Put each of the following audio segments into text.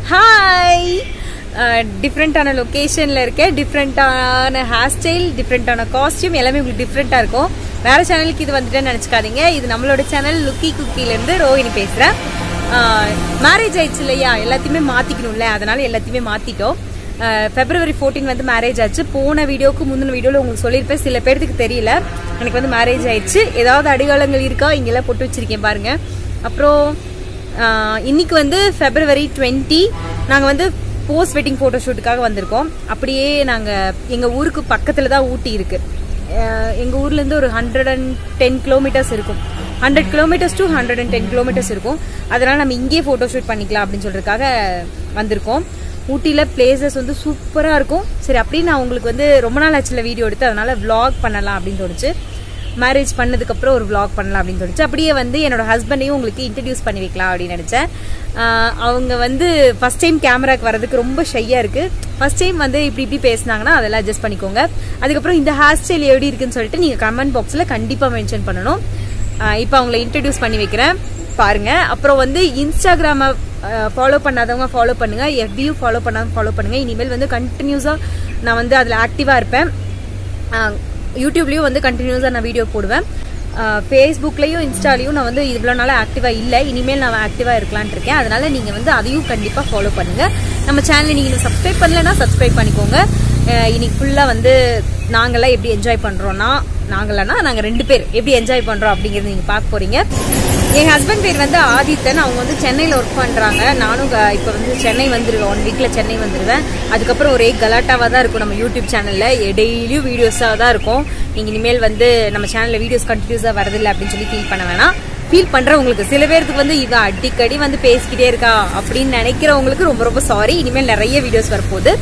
Hi டிஃப்ரெண்ட்டான லொக்கேஷனில் இருக்கேன் டிஃப்ரெண்ட்டான ஹேர் ஸ்டைல் டிஃப்ரெண்ட்டான காஸ்டியூம் எல்லாமே உங்களுக்கு டிஃப்ரெண்ட்டாக இருக்கும் வேறு சேனலுக்கு இது வந்துட்டேன்னு நினச்சிக்காதீங்க இது நம்மளோட சேனல் லுக்கி குக்கிலேருந்து ரோஹினி பேசுகிறேன் மேரேஜ் ஆயிடுச்சு இல்லையா எல்லாத்தையுமே மாற்றிக்கணும்ல அதனால எல்லாத்தையுமே மாற்றிட்டோம் ஃபெப்ரவரி ஃபோர்டீன் வந்து மேரேஜ் ஆச்சு போன வீடியோக்கு முந்தின வீடியோவில் உங்களுக்கு சொல்லியிருப்பேன் சில பேர்த்துக்கு தெரியல எனக்கு வந்து மேரேஜ் ஆயிடுச்சு ஏதாவது அடிகாலங்கள் இருக்கா இங்கெல்லாம் போட்டு வச்சிருக்கேன் பாருங்க அப்புறம் ஆஹ் இன்னைக்கு வந்து ஃபெப்ரவரி டுவெண்ட்டி நாங்கள் வந்து போஸ்ட் வெட்டிங் ஃபோட்டோ ஷூட்டுக்காக வந்திருக்கோம் அப்படியே நாங்கள் எங்கள் ஊருக்கு பக்கத்தில் தான் ஊட்டி இருக்குது எங்கள் ஊர்லேருந்து ஒரு ஹண்ட்ரட் அண்ட் டென் கிலோமீட்டர்ஸ் இருக்கும் hundred kilometres to hundred and ten kilometres இருக்கும் அதனால் நம்ம இங்கேயே ஃபோட்டோ ஷூட் பண்ணிக்கலாம் அப்படின்னு சொல்கிறதுக்காக வந்திருக்கோம் ஊட்டியில் பிளேசஸ் வந்து சூப்பராக இருக்கும் சரி அப்படியே நான் உங்களுக்கு வந்து ரொம்ப நாள் ஆச்சுல வீடியோ எடுத்து அதனால் vlog பண்ணலாம் அப்படின்னு தோணுச்சு மேரேஜ் பண்ணதுக்கப்புறம் ஒரு vlog பண்ணலாம் அப்படின்னு தோணுச்சு அப்படியே வந்து என்னோட ஹஸ்பண்டையும் உங்களுக்கு இன்ட்ரடியூஸ் பண்ணி வைக்கலாம் அப்படின்னு நினச்சேன் ஆஹ் அவங்க வந்து ஃபர்ஸ்ட் டைம் கேமராக்கு வரதுக்கு ரொம்ப ஷையாக இருக்குது ஃபர்ஸ்ட் டைம் வந்து இப்படி இப்படி பேசுனாங்கன்னா அதெல்லாம் அட்ஜஸ்ட் பண்ணிக்கோங்க அதுக்கப்புறம் இந்த ஹேர் ஸ்டைல் எப்படி இருக்குன்னு சொல்லிட்டு நீங்கள் கமெண்ட் பாக்ஸில் கண்டிப்பாக மென்ஷன் பண்ணணும் இப்போ அவங்கள இன்ட்ரடியூஸ் பண்ணி வைக்கிறேன் பாருங்க அப்புறம் வந்து இன்ஸ்டாகிராமை ஃபாலோ பண்ணாதவங்க ஃபாலோ பண்ணுங்க எஃபியும் ஃபாலோ பண்ணாதவங்க ஃபாலோ பண்ணுங்க இனிமேல் வந்து கண்டினியூஸாக நான் வந்து அதில் ஆக்டிவாக இருப்பேன் ஆஹ் யூடியூப்லேயும் வந்து கண்டினியூஸாக நான் வீடியோ போடுவேன் ஃபேஸ்புக்லேயும் இன்ஸ்டாலையும் நான் வந்து இவ்வளோ நாளாக ஆக்டிவாக இல்லை இனிமேல் நான் ஆக்டிவாக இருக்கலாம்னு இருக்கேன் அதனால நீங்கள் வந்து அதையும் கண்டிப்பாக ஃபாலோ பண்ணுங்கள் நம்ம சேனலை நீங்கள் சப்ஸ்கிரைப் பண்ணலைன்னா சப்ஸ்கிரைப் பண்ணிக்கோங்க அஹ் இன்னைக்கு ஃபுல்லாக வந்து நாங்களாம் எப்படி என்ஜாய் பண்ணுறோன்னா நாங்களானா நாங்கள் ரெண்டு பேர் எப்படி என்ஜாய் பண்ணுறோம் அப்படிங்கிறது நீங்கள் பார்க்க போகிறீங்க என் ஹஸ்பண்ட் பேர் வந்து ஆதித்தன் அவங்க வந்து சென்னையில் ஒர்க் பண்ணுறாங்க நானும் இப்போ வந்து சென்னை வந்துடுவேன் ஒன் வீக்கில் சென்னை வந்துடுவேன் அதுக்கப்புறம் ஒரே கலாட்டாவாக தான் இருக்கும் நம்ம யூடியூப் சேனலில் டெய்லியும் வீடியோஸாக தான் இருக்கும் நீங்கள் இனிமேல் வந்து நம்ம சேனலில் வீடியோஸ் கண்டினியூஸாக வரதில்லை அப்படின்னு சொல்லி ஃபீல் பண்ண வேணாம் ஃபீல் பண்றவங்களுக்கு சில பேருக்கு வந்து இவ அடிக்கடி வந்து பேசிக்கிட்டே இருக்கா அப்படின்னு நினைக்கிறவங்களுக்கு ரொம்ப ரொம்ப சாரி இனிமேல் நிறைய வீடியோஸ் வரப்போகுது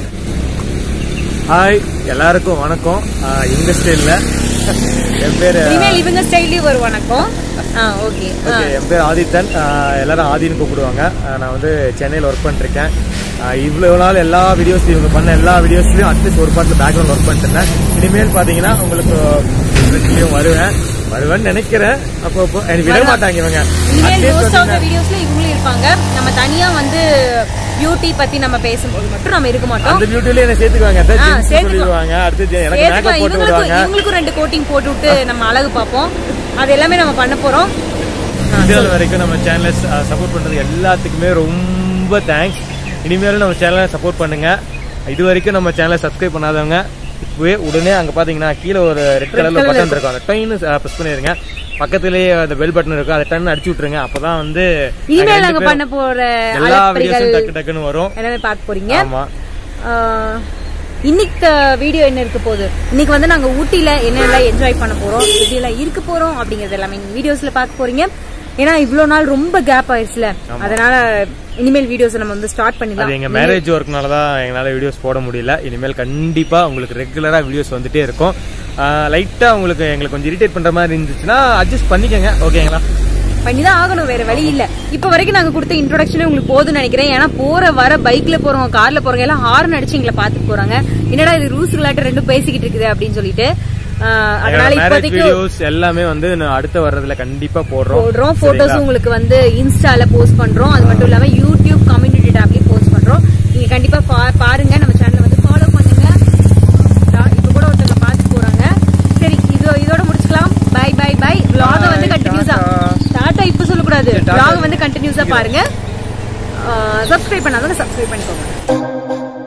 ஹாய் எல்லாருக்கும் வணக்கம் ஆஹ் இவங்க ஸ்டைல்ல என் பேர் இனிமேல் இவங்க ஸ்டைல்லையும் ஒரு வணக்கம் ஆ ஓகே ஓகே என் பேர் ஆதித்தன் ஆஹ் எல்லாரும் ஆதின்னு கூப்பிடுவாங்க ஆஹ் நான் வந்து சென்னையில் ஒர்க் பண்ணிருக்கேன் இவ்வளோ நாள் எல்லா வீடியோஸ் இவங்க பண்ண எல்லா வீடியோஸ்லையும் அட்லீஸ்ட் ஒரு பாட்டில் பேக்ரவுண்ட் ஒர்க் பண்ணிட்டு இருந்தேன் இனிமேல் பார்த்தீங்கன்னா உங்களுக்கு ஃப்ரெண்ட்ஸ்லையும் வருவேன் வருவேன்னு நினைக்கிறேன் அப்போ அப்போ எனக்கு விட மாட்டாங்க இவங்க இனிமேல் Atleast மோஸ்ட் ஆஃப் த பார்த்தீங்கன்னா- வீடியோஸ்ல இவங்களும் இருப்பாங்க நம்ம தனியா வந்து பியூட்டி பத்தி நம்ம பேசும்போது மட்டும் நம்ம இருக்க மாட்டோம் அந்த பியூட்டில என்ன சேர்த்துக்குவாங்க ஆ, ஏதாச்சும் சேர்த்துக்குவாங்க. சொல்லிடுவாங்க அடுத்து எனக்கு சேர்த்துக்கலாம். மேக்கப் போட்டு இவங்களுக்கும் விடுவாங்க இவங்களுக்கும் ரெண்டு கோட்டிங் போட்டு விட்டு நம்ம அழகு பார்ப்போம் அது எல்லாமே நம்ம பண்ண போறோம் ஆ, இந்தியாவில் வரைக்கும் நம்ம சேனலை சப்போர்ட் பண்றது எல்லாத்துக்குமே ரொம்ப தேங்க்ஸ் இனிமேலும் நம்ம சேனலை சப்போர்ட் பண்ணுங்க இது வரைக்கும் நம்ம சேனலை சப்ஸ்கிரைப் பண்ணாதவங்க இப்பவே உடனே அங்க பாத்தீங்கன்னா கீழே ஒரு ரெட் கலர்ல colour பட்டன் இருக்கும் அந்த டைன் ப்ரெஸ் பண்ணிருங்க பக்கத்துலயே அந்த பெல் பட்டன் இருக்கும் அதை டன் அடிச்சு விட்டுருங்க அப்பதான் வந்து இனிமேல் நாங்க நாங்க ரெண்டு பண்ண போற பேரும் எல்லா அலப்பறைகள் வீடியோஸும் டக்கு டக்குன்னு வரும் எல்லாமே பார்க்க போறீங்க ஆமா ஆஹ், இன்னைக்கு வீடியோ என்ன இருக்க போகுது இன்னைக்கு வந்து நாங்க ஊட்டில என்னெல்லாம் என்ஜாய் பண்ண போறோம் எப்படியெல்லாம் இருக்க போறோம் அப்படிங்கறது எல்லாமே நீங்க வீடியோஸ்ல பார்க்க போறீங்க ஏன்னா இவ்வளவு நாள் ரொம்ப கேப் ஆயிடுச்சுல அதனால இனிமேல் வீடியோஸ் நம்ம வந்து ஸ்டார்ட் அது பண்ணிடலாம் எங்க மேரேஜ் ஒர்க்னால தான் எங்களால வீடியோஸ் போட முடியல இனிமேல் கண்டிப்பா உங்களுக்கு ரெகுலரா வீடியோஸ் வந்துட்டே இருக்கும் லைட்டா உங்களுக்கு எங்களுக்கு கொஞ்சம் இரிட்டேட் பண்ற மாதிரி இருந்துச்சுன்னா அட்ஜஸ்ட் பண்ணிக்கங்க ஓகேங்களா பண்ணிதான் ஆகணும் வேற வழி இல்ல இப்ப வரைக்கும் நாங்க கொடுத்த இன்ட்ரோடக்ஷனே உங்களுக்கு போதும்னு நினைக்கிறேன் ஏன்னா போற வர பைக்ல போறவங்க கார்ல போறவங்க எல்லாம் ஹார்ன் அடிச்சு எங்களை பாத்துட்டு போறாங்க என்னடா இது ரூல்ஸ்களாட்ட ரெண்டும் பேசிக்கிட்டு இருக்குது அப்படின்னு சொல்லிட்டு ஆஹ், அதனால மேரேஜ் இப்போதைக்கு வீடியோஸ் எல்லாமே வந்து நான் அடுத்த வர்றதுல கண்டிப்பா போடுறோம் போடுறோம் போட்டோஸ் உங்களுக்கு வந்து இன்ஸ்டால போஸ்ட் பண்றோம் அது மட்டும் இல்லாம யூடியூப் கம்யூனிட்டி டேப்லயும் போஸ்ட் பண்றோம் நீங்க கண்டிப்பா பா- பாருங்க நம்ம சேனலை வந்து ஃபாலோ பண்ணுங்க டா- இப்ப கூட ஒருத்தவங்க பார்த்து போறாங்க சரி இதோ இதோட முடிச்சுக்கலாம் பை பை பை vlog வந்து Bye, கண்டினியூஸா tata. டாட்டா இப்ப சொல்லக்கூடாது சரி, tata. vlog வந்து கண்டினியூஸா பாருங்க சப்ஸ்கிரைப் பண்ணாதவங்க சப்ஸ்கிரைப் பண்ணிக்கோங்க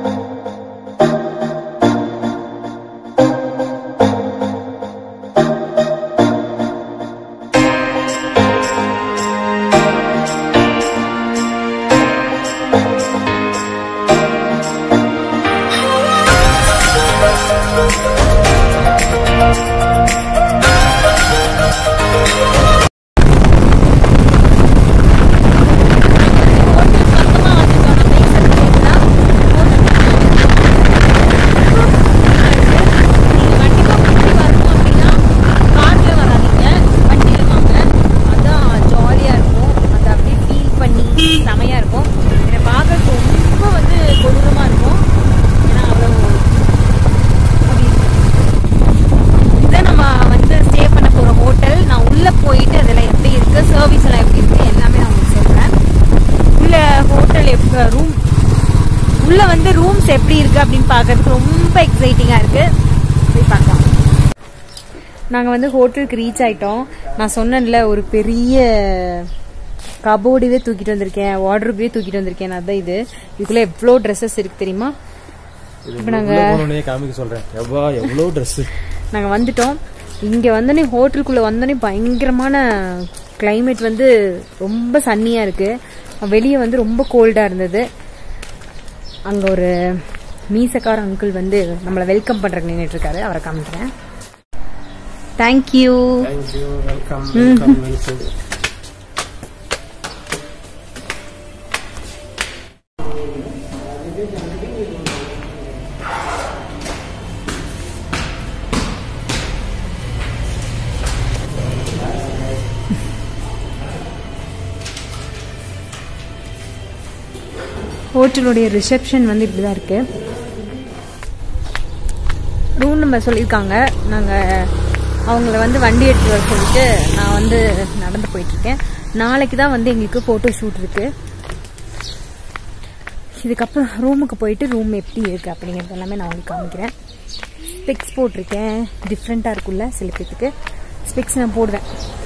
செமையா இருக்கும் என்னை பார்க்கறதுக்கு ரொம்ப வந்து கொடூரமா இருக்கும் ஏன்னா அவ்வளவு அப்படி இதான் நம்ம வந்து ஸ்டே பண்ண போற ஹோட்டல் நான் உள்ள போயிட்டு அதெல்லாம் எப்படி இருக்கு சர்வீஸ் எல்லாம் எப்படி இருக்கு எல்லாமே நான் உங்களுக்கு சொல்றேன் உள்ள ஹோட்டல் எப்படி ரூம் உள்ள வந்து ரூம்ஸ் எப்படி இருக்கு அப்படின்னு பார்க்கறதுக்கு ரொம்ப எக்ஸைட்டிங்கா இருக்கு போய் பார்க்கலாம் நாங்க வந்து ஹோட்டலுக்கு ரீச் ஆயிட்டோம் நான் சொன்னேன்ல ஒரு பெரிய கபோர்டுவே தூக்கிட்டு வந்திருக்கேன் வார்ட்ரோபே தூக்கிட்டு வந்திருக்கேன் அதான் இது இதுக்குள்ள எவ்வளோ ட்ரெஸ்ஸஸ் இருக்கு தெரியுமா இப்போ நாங்க உள்ள போனோடனே காமிக்க சொல்றேன் எவ்வளோ எவ்வளோ ட்ரெஸ் நாங்க வந்துட்டோம் இங்க வந்தோடனே ஹோட்டலுக்குள்ள வந்தோடனே பயங்கரமான கிளைமேட் வந்து ரொம்ப சன்னியா இருக்கு வெளியே வந்து ரொம்ப கோல்டா இருந்தது அங்க ஒரு மீசக்கார அங்கிள் வந்து நம்மளை வெல்கம் பண்றதுக்கு நின்றுட்டு இருக்காரு அவரை காமிக்கிறேன் thank you thank you welcome welcome welcome ஹோட்டலுடைய ரிசப்ஷன் வந்து இப்படிதான் இருக்கு ரூம் நம்பர் சொல்லியிருக்காங்க நாங்கள் அவங்கள வந்து வண்டி எடுத்து வர சொல்லிட்டு நான் வந்து நடந்து போயிட்டு இருக்கேன் நாளைக்கு தான் வந்து எங்களுக்கு ஃபோட்டோ ஷூட் இருக்கு இதுக்கப்புறம் ரூமுக்கு போயிட்டு ரூம் எப்படி இருக்கு அப்படிங்கிறது எல்லாமே நான் உங்களுக்கு காமிக்கிறேன் ஸ்பெக்ஸ் போட்டிருக்கேன் டிஃப்ரெண்ட்டாக இருக்குல்ல சில பேத்துக்கு ஸ்பெக்ஸ் நான் போடுவேன்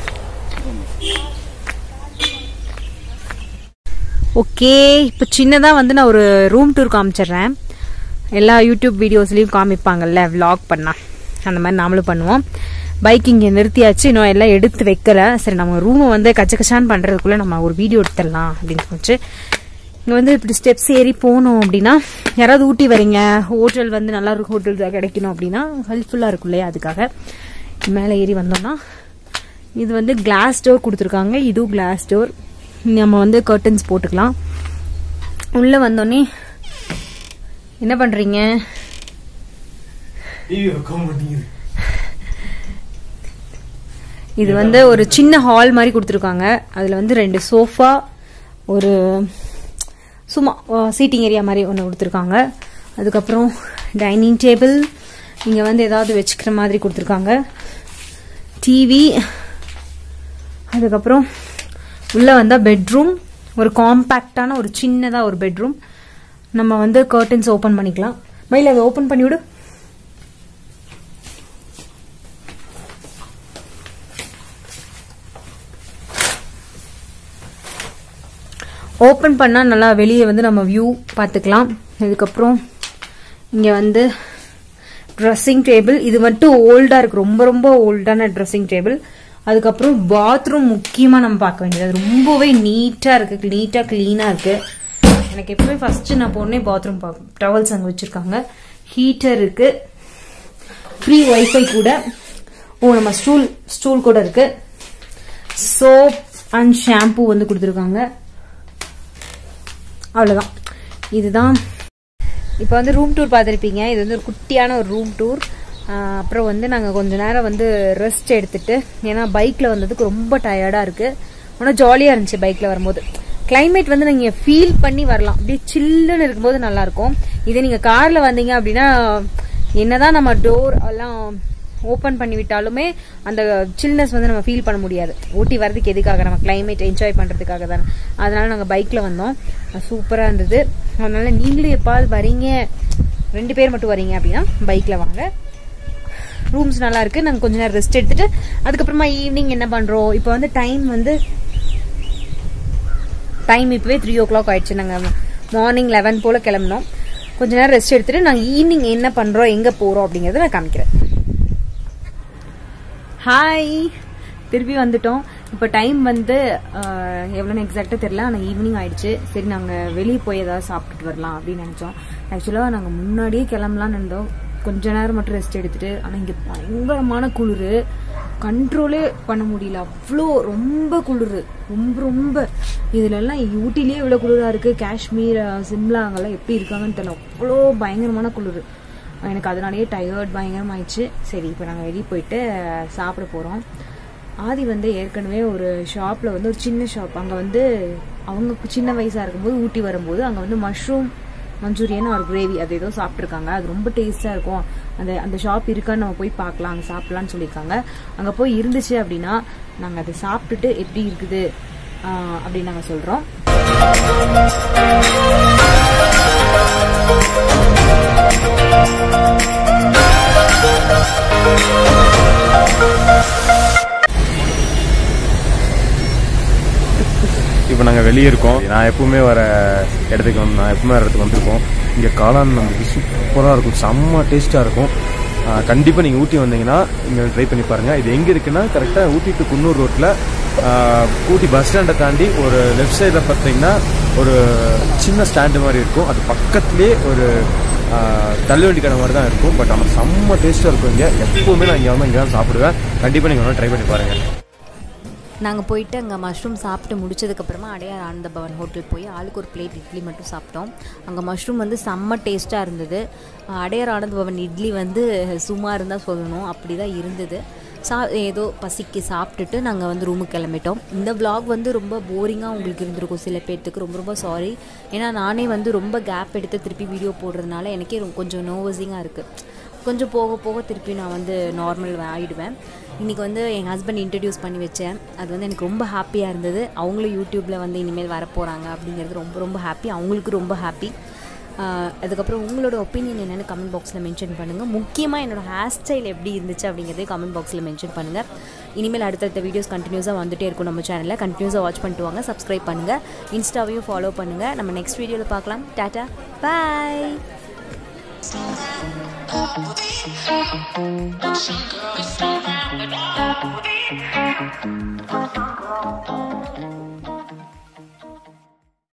ஓகே இப்போ சின்னதாக வந்து நான் ஒரு ரூம் டூர் காமிச்சிடுறேன் எல்லா யூடியூப் வீடியோஸ்லேயும் காமிப்பாங்கல்ல vlog பண்ணா அந்த மாதிரி நாமளும் பண்ணுவோம் பைக் இங்கே நிறுத்தியாச்சு இன்னும் எல்லாம் எடுத்து வைக்கல சரி நம்ம ரூமை வந்து கச்ச கச்சான்னு பண்ணுறதுக்குள்ளே நம்ம ஒரு வீடியோ எடுத்துடலாம் அப்படின்னு தோணுச்சு இங்கே வந்து இப்படி ஸ்டெப்ஸ் ஏறி போகணும் அப்படின்னா யாராவது ஊட்டி வரீங்க ஹோட்டல் வந்து நல்லா இருக்கும் ஹோட்டல் தான் கிடைக்கணும் அப்படின்னா ஹெல்ப்ஃபுல்லாக இருக்கும் இல்லையா அதுக்காக மேலே ஏறி வந்தோம்னா இது வந்து கிளாஸ் டோர் கொடுத்துருக்காங்க இதுவும் கிளாஸ் டோர் நம்ம வந்து கர்டன்ஸ் போட்டுக்கலாம் உள்ளே வந்தோடனே என்ன பண்ணுறீங்க டிவி வைக்க மாட்டேங்குது இது வந்து ஒரு சின்ன ஹால் மாதிரி கொடுத்துருக்காங்க அதில் வந்து ரெண்டு சோஃபா ஒரு சும்மா சீட்டிங் ஏரியா மாதிரி ஒன்று கொடுத்துருக்காங்க அதுக்கப்புறம் டைனிங் டேபிள் இங்கே வந்து ஏதாவது வச்சுக்கிற மாதிரி கொடுத்துருக்காங்க டிவி அதுக்கப்புறம் உள்ளே வந்தால் பெட்ரூம் ஒரு காம்பேக்டான ஒரு சின்னதாக ஒரு பெட்ரூம் நம்ம வந்து கர்டன்ஸ் ஓப்பன் பண்ணிக்கலாம் மயில் அதை ஓப்பன் பண்ணிவிடு ஓப்பன் பண்ணால் நல்லா வெளியே வந்து நம்ம வியூ பார்த்துக்கலாம் இதுக்கப்புறம் இங்கே வந்து ட்ரெஸ்ஸிங் டேபிள் இது மட்டும் ஓல்டாக இருக்குது ரொம்ப ரொம்ப ஓல்டான ட்ரெஸ்ஸிங் டேபிள் அதுக்கப்புறம் பாத்ரூம் முக்கியமாக நம்ம பார்க்க வேண்டியது அது ரொம்பவே நீட்டாக இருக்குது நீட்டாக க்ளீனாக இருக்குது எனக்கு எப்பவுமே ஃபஸ்ட்டு நான் போனே பாத்ரூம் பார்ப்பேன் டவல்ஸ் அங்கே வச்சுருக்காங்க ஹீட்டர் இருக்குது ஃப்ரீ ஒய்ஃபை கூட ஓ நம்ம ஸ்டூல் ஸ்டூல் கூட இருக்குது சோப் அண்ட் ஷாம்பூ வந்து கொடுத்துருக்காங்க அவ்வளோதான் இதுதான் இப்போ வந்து ரூம் டூர் பார்த்துருப்பீங்க இது வந்து ஒரு குட்டியான ஒரு ரூம் டூர் அப்புறம் வந்து நாங்கள் கொஞ்ச நேரம் வந்து ரெஸ்ட் எடுத்துட்டு ஏன்னா பைக்கில் வந்ததுக்கு ரொம்ப டயர்டாக இருக்குது ஆனால் ஜாலியாக இருந்துச்சு பைக்கில் வரும்போது climate வந்து நீங்கள் ஃபீல் பண்ணி வரலாம் அப்படியே சில்லுன்னு இருக்கும்போது நல்லாயிருக்கும் இதே நீங்கள் காரில் வந்தீங்க அப்படின்னா என்னதான் நம்ம டோர் எல்லாம் ஓப்பன் பண்ணி விட்டாலுமே அந்த சில்னஸ் வந்து நம்ம ஃபீல் பண்ண முடியாது ஊட்டி வரதுக்கு எதுக்காக நம்ம climate என்ஜாய் பண்ணுறதுக்காக தானே அதனால நாங்கள் பைக்கில் வந்தோம் சூப்பராக இருந்தது அதனால நீங்களும் எப்பாவது வரீங்க ரெண்டு பேர் மட்டும் வரீங்க அப்படின்னா பைக்கில் வாங்க ரூம்ஸ் நல்லா இருக்கு நாங்கள் கொஞ்ச நேரம் ரெஸ்ட் எடுத்துட்டு அதுக்கப்புறமா ஈவினிங் என்ன பண்ணுறோம் இப்போ வந்து டைம் வந்து டைம் இப்போவே த்ரீ ஓ கிளாக் ஆயிடுச்சு நாங்கள் மார்னிங் லெவன் போல் கிளம்பினோம் கொஞ்ச நேரம் ரெஸ்ட் எடுத்துட்டு நாங்கள் ஈவினிங் என்ன பண்ணுறோம் எங்கே போகிறோம் அப்படிங்கிறத நான் காமிக்கிறேன் ஹாய் திருப்பி வந்துட்டோம் இப்போ டைம் வந்து ஆஹ், எவ்வளோன்னு எக்ஸாக்டாக தெரியல ஆனால் ஈவினிங் ஆயிடுச்சு சரி நாங்கள் வெளியே போய் ஏதாவது சாப்பிட்டுட்டு வரலாம் அப்படின்னு நினச்சோம் ஆக்சுவலாக நாங்கள் முன்னாடியே கிளம்பலாம்னு இருந்தோம் கொஞ்ச நேரம் மட்டும் ரெஸ்ட் எடுத்துட்டு ஆனால் இங்கே பயங்கரமான குளிர் கண்ட்ரோலே பண்ண முடியல அவ்வளோ ரொம்ப குளிர் ரொம்ப ரொம்ப இதுல எல்லாம் ஊட்டிலேயே இவ்வளோ குளிராக இருக்குது காஷ்மீர் சிம்லா அங்கெல்லாம் எப்படி இருக்காங்கன்னு தெரியல அவ்வளோ பயங்கரமான குளிர் எனக்கு அதனாலேயே டயர்ட் பயங்கரமாயிடுச்சு சரி இப்போ நாங்கள் வெளியே போயிட்டு சாப்பிட போகிறோம் ஆதி வந்து ஏற்கனவே ஒரு ஷாப்பில் வந்து ஒரு சின்ன ஷாப் அங்கே வந்து அவங்க சின்ன வயசாக இருக்கும்போது ஊட்டி வரும்போது அங்கே வந்து மஷ்ரூம் மஞ்சூரியன் ஒரு கிரேவி அது ஏதோ சாப்பிட்ருக்காங்க அது ரொம்ப டேஸ்ட்டாக இருக்கும் அந்த அந்த ஷாப் இருக்கான்னு நம்ம போய் பார்க்கலாம் அங்கே சாப்பிட்லான்னு சொல்லியிருக்காங்க அங்கே போய் இருந்துச்சு அப்படின்னா நாங்கள் அதை சாப்பிட்டுட்டு எப்படி இருக்குது ஆஹ் அப்படின்னு நாங்கள் சொல்கிறோம் வெளியே இருக்கோம் நான் எப்பவுமே வர இடத்துக்கு வந்து நான் எப்பவுமே வர இடத்துக்கு வந்திருக்கோம் இங்கே காளான் நம்மளுக்கு சூப்பராக இருக்கும் செம்ம டேஸ்ட்டாக இருக்கும் கண்டிப்பாக நீங்கள் ஊட்டி வந்தீங்கன்னா இங்கே ட்ரை பண்ணி பாருங்கள் இது எங்கே இருக்குன்னா கரெக்டாக ஊட்டி டு குன்னூர் ரோட்டில் ஊட்டி பஸ் ஸ்டாண்டை தாண்டி ஒரு லெஃப்ட் சைடில் பார்த்தீங்கன்னா ஒரு சின்ன ஸ்டாண்டு மாதிரி இருக்கும் அது பக்கத்துலேயே ஒரு தள்ளுவண்டி கடை மாதிரி தான் இருக்கும் பட் ஆனால் செம்ம டேஸ்ட்டாக இருக்கும் இங்கே எப்போவுமே நான் இங்கே வந்து இங்கே தான் சாப்பிடுவேன் கண்டிப்பாக நீங்கள் வேணால் ட்ரை பண்ணி பாருங்கள் நாங்கள் போயிட்டு அங்கே மஷ்ரூம் சாப்பிட்டு முடிச்சதுக்கப்புறமா அடையார் ஆனந்த பவன் ஹோட்டல் போய் ஆளுக்கு ஒரு பிளேட் இட்லி மட்டும் சாப்பிட்டோம் அங்கே மஷ்ரூம் வந்து செம்ம டேஸ்ட்டாக இருந்தது அடையார் ஆனந்த பவன் இட்லி வந்து சுமார் இருந்தால் சொல்லணும் அப்படி தான் இருந்தது சா ஏதோ பசிக்கு சாப்பிட்டுட்டு நாங்கள் வந்து ரூமுக்கு கிளம்பிட்டோம் இந்த vlog வந்து ரொம்ப போரிங்காக உங்களுக்கு இருந்திருக்கும் சில பேர்த்துக்கு ரொம்ப ரொம்ப சாரி ஏன்னா நானே வந்து ரொம்ப கேப் எடுத்து திருப்பி வீடியோ போடுறதுனால எனக்கே ரொம்ப கொஞ்சம் நர்வஸிங்காக இருக்குது கொஞ்சம் போக போக திருப்பி நான் வந்து நார்மல் ஆகிடுவேன் இன்றைக்கி வந்து என் ஹஸ்பண்ட் இன்ட்ரடியூஸ் பண்ணி வச்சேன் அது வந்து எனக்கு ரொம்ப ஹாப்பியாக இருந்தது அவங்களும் யூடியூப்பில் வந்து இனிமேல் வரப்போகிறாங்க அப்படிங்கிறது ரொம்ப ரொம்ப ஹாப்பி அவங்களுக்கு ரொம்ப ஹாப்பி அதுக்கப்புறம் உங்களோட ஒப்பீனியன் என்னென்னு கமெண்ட் பாக்ஸில் மென்ஷன் பண்ணுங்கள் முக்கியமாக என்னோடய ஹேர் ஸ்டைல் எப்படி இருந்துச்சு அப்படிங்கிறதே கமெண்ட் பாக்ஸில் மென்ஷன் பண்ணுங்கள் இனிமேல் அடுத்தடுத்த வீடியோஸ் கண்டினியூஸாக வந்துட்டே இருக்கும் நம்ம சேனலில் கண்டினியூஸாக வாட்ச் பண்ணிட்டு வாங்க சப்ஸ்கிரைப் பண்ணுங்கள் இன்ஸ்டாவையும் ஃபாலோ பண்ணுங்கள் நம்ம நெக்ஸ்ட் வீடியோவில் பார்க்கலாம் tata bye Some girl is so round and round.